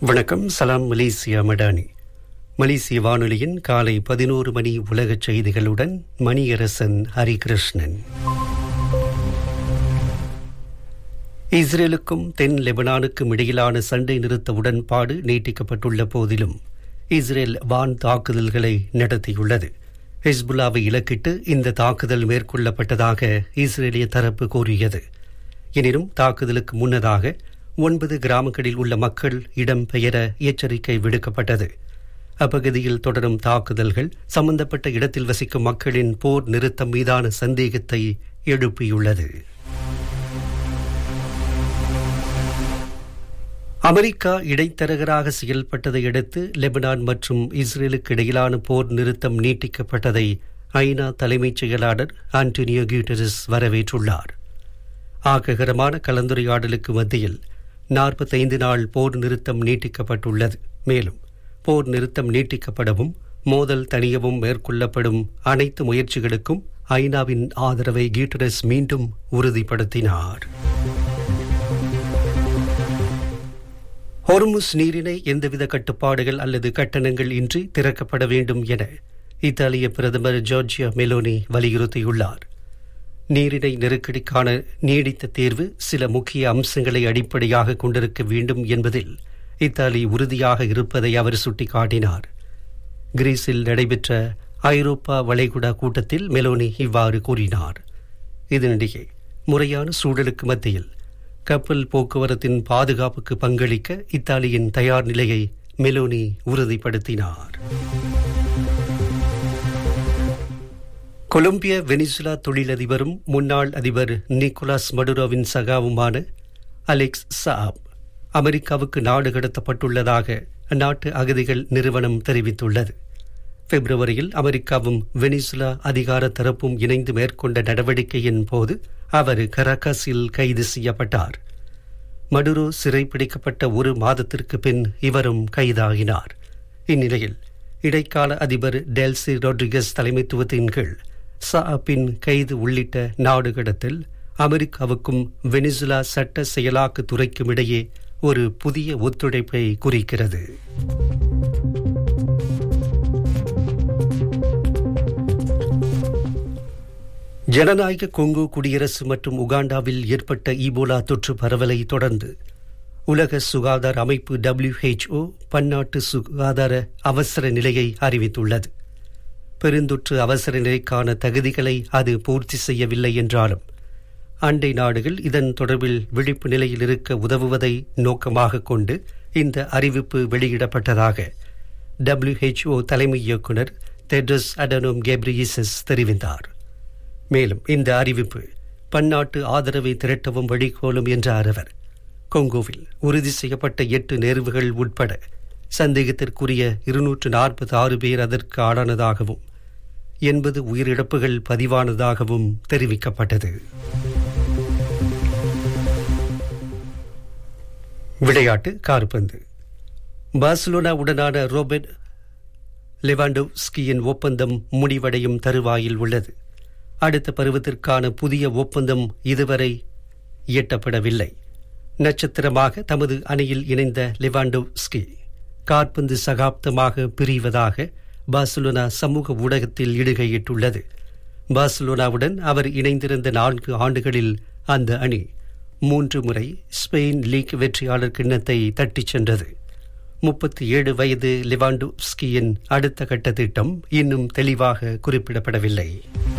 வணக்கம் சலாம் மலேசியா மடானி மலேசிய வானொலியின் காலை பதினோரு மணி உலகச் செய்திகளுடன் மணியரசன் ஹரிகிருஷ்ணன் இஸ்ரேலுக்கும் தென் லெபனானுக்கும் இடையிலான சண்டை நிறுத்த உடன்பாடு நீட்டிக்கப்பட்டுள்ள போதிலும் இஸ்ரேல் வான் தாக்குதல்களை நடத்தியுள்ளது ஹிஸ்புல்லாவை இலக்கிட்டு இந்த தாக்குதல் மேற்கொள்ளப்பட்டதாக இஸ்ரேலிய தரப்பு கூறியது எனினும் தாக்குதலுக்கு முன்னதாக ஒன்பது கிராமங்களில் உள்ள மக்கள் இடம்பெயர எச்சரிக்கை விடுக்கப்பட்டது அப்பகுதியில் தொடரும் தாக்குதல்கள் சம்பந்தப்பட்ட இடத்தில் வசிக்கும் மக்களின் போர் நிறுத்தம் மீதான சந்தேகத்தை எழுப்பியுள்ளது அமெரிக்கா இடைத்தரகராக செயல்பட்டதை அடுத்து லெபனான் மற்றும் இஸ்ரேலுக்கு இடையிலான போர் நிறுத்தம் நீட்டிக்கப்பட்டதை ஐநா தலைமைச் செயலாளர் ஆண்டனியோ கியூட்டரிஸ் வரவேற்றுள்ளார் ஆக்ககரமான கலந்துரையாடலுக்கு மத்தியில் நாற்பத்தைந்து நாள் போர் நிறுத்தம் நீட்டிக்கப்பட்டுள்ளது மேலும் போர் நிறுத்தம் நீட்டிக்கப்படவும் மோதல் தணியவும் மேற்கொள்ளப்படும் அனைத்து முயற்சிகளுக்கும் ஐநாவின் ஆதரவை கியூட்டரஸ் மீண்டும் உறுதிப்படுத்தினார் ஹொர்முஸ் நீரினை எந்தவித கட்டுப்பாடுகள் அல்லது கட்டணங்கள் இன்றி திறக்கப்பட வேண்டும் என இத்தாலிய பிரதமர் ஜார்ஜியா மெலோனி வலியுறுத்தியுள்ளார் நீரிணை நெருக்கடிக்கான நீடித்த தேர்வு சில முக்கிய அம்சங்களை அடிப்படையாக கொண்டிருக்க வேண்டும் என்பதில் இத்தாலி உறுதியாக இருப்பதை அவர் சுட்டிக்காட்டினார் கிரீஸில் நடைபெற்ற ஐரோப்பா வளைகுடா கூட்டத்தில் மெலோனி இவ்வாறு கூறினார் இதனிடையே முறையான சூழலுக்கு மத்தியில் கப்பல் போக்குவரத்தின் பாதுகாப்புக்கு பங்களிக்க இத்தாலியின் தயார் நிலையை மெலோனி உறுதிப்படுத்தினார் கொலம்பிய வெனிசுலா தொழிலதிபரும் முன்னாள் அதிபர் நிக்கோலாஸ் மடுரோவின் சகாவுமான அலெக்ஸ் சாப் அமெரிக்காவுக்கு நாடு கடத்தப்பட்டுள்ளதாக அந்நாட்டு அகதிகள் நிறுவனம் தெரிவித்துள்ளது பிப்ரவரியில் அமெரிக்காவும் வெனிசுலா அதிகார தரப்பும் இணைந்து மேற்கொண்ட நடவடிக்கையின் போது அவர் கராகாஸில் கைது செய்யப்பட்டார் மடுரோ சிறைப்பிடிக்கப்பட்ட ஒரு மாதத்திற்கு பின் இவரும் கைதாகினார் இந்நிலையில் இடைக்கால அதிபர் டெல்சி ரோட்ரிகஸ் தலைமைத்துவத்தின் கீழ் சாப்பின் கைது உள்ளிட்ட நாடு கடத்தல் அமெரிக்காவுக்கும் வெனிசுலா சட்ட செயலாக்க துறைக்கும் இடையே ஒரு புதிய ஒத்துழைப்பை குறிக்கிறது ஜனநாயக கொங்கு குடியரசு மற்றும் உகாண்டாவில் ஏற்பட்ட ஈபோலா தொற்று பரவலை தொடர்ந்து உலக சுகாதார அமைப்பு டபிள்யூஹெச்ஓ பன்னாட்டு சுகாதார அவசர நிலையை அறிவித்துள்ளது பெருந்தொற்று அவசர நிலைக்கான தகுதிகளை அது பூர்த்தி செய்யவில்லை என்றாலும் அண்டை நாடுகள் இதன் தொடர்பில் விழிப்பு நிலையில் இருக்க உதவுவதை நோக்கமாக கொண்டு இந்த அறிவிப்பு வெளியிடப்பட்டதாக டபிள்யூஹெச்ஓ தலைமை இயக்குநர் தெட்ரஸ் அடனோம் கேப்ரியசஸ் தெரிவித்தார் மேலும் இந்த அறிவிப்பு பன்னாட்டு ஆதரவை திரட்டவும் வழிகோலும் என்றார் அவர் கொங்கோவில் உறுதி செய்யப்பட்ட எட்டு நேர்வுகள் உட்பட சந்தேகத்திற்குரிய இருநூற்று நாற்பத்தி ஆறு பேர் அதற்கு ஆளானதாகவும் எண்பது உயிரிழப்புகள் பதிவானதாகவும் தெரிவிக்கப்பட்டது விளையாட்டு கார்பந்து பார்சலோனாவுடனான ரோபர்ட் லெவாண்டோஸ்கியின் ஒப்பந்தம் முடிவடையும் தருவாயில் உள்ளது அடுத்த பருவத்திற்கான புதிய ஒப்பந்தம் இதுவரை எட்டப்படவில்லை நட்சத்திரமாக தமது அணியில் இணைந்த லெவாண்டோஸ்கி கார்பந்து சகாப்தமாக பிரிவதாக பார்சலோனா சமூக ஊடகத்தில் இடுகையிட்டுள்ளது பார்சலோனாவுடன் அவர் இணைந்திருந்த நான்கு ஆண்டுகளில் அந்த அணி மூன்று முறை ஸ்பெயின் லீக் வெற்றியாளர் கிண்ணத்தை தட்டிச் சென்றது முப்பத்தி ஏழு வயது லெவாண்டோஸ்கியின் அடுத்த கட்ட திட்டம் இன்னும் தெளிவாக குறிப்பிடப்படவில்லை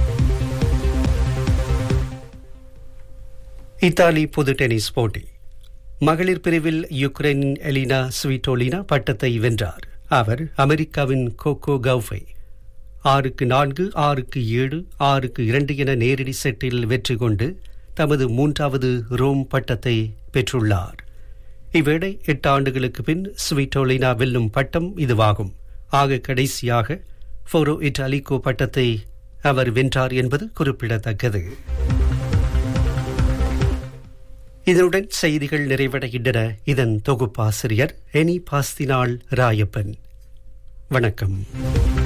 இத்தாலி பொது டென்னிஸ் போட்டி மகளிர் பிரிவில் யுக்ரைனின் எலினா ஸ்வீட்டோலினா பட்டத்தை வென்றார் அவர் அமெரிக்காவின் கோகோ கவுஃபை ஆறுக்கு நான்கு ஆறுக்கு ஏழு ஆறுக்கு இரண்டு என நேரடி செட்டில் வெற்றி கொண்டு தமது மூன்றாவது ரோம் பட்டத்தை பெற்றுள்ளார் இவ்வேளை எட்டு ஆண்டுகளுக்கு பின் ஸ்வீட்டோலினா வெல்லும் பட்டம் இதுவாகும் ஆக கடைசியாக ஃபோரோ இட்டாலிகோ பட்டத்தை அவர் வென்றார் என்பது குறிப்பிடத்தக்கது இதனுடன் செய்திகள் நிறைவடைகின்றன இதன் தொகுப்பாசிரியர் எனி பாஸ்தினாள் ராயப்பன் வணக்கம்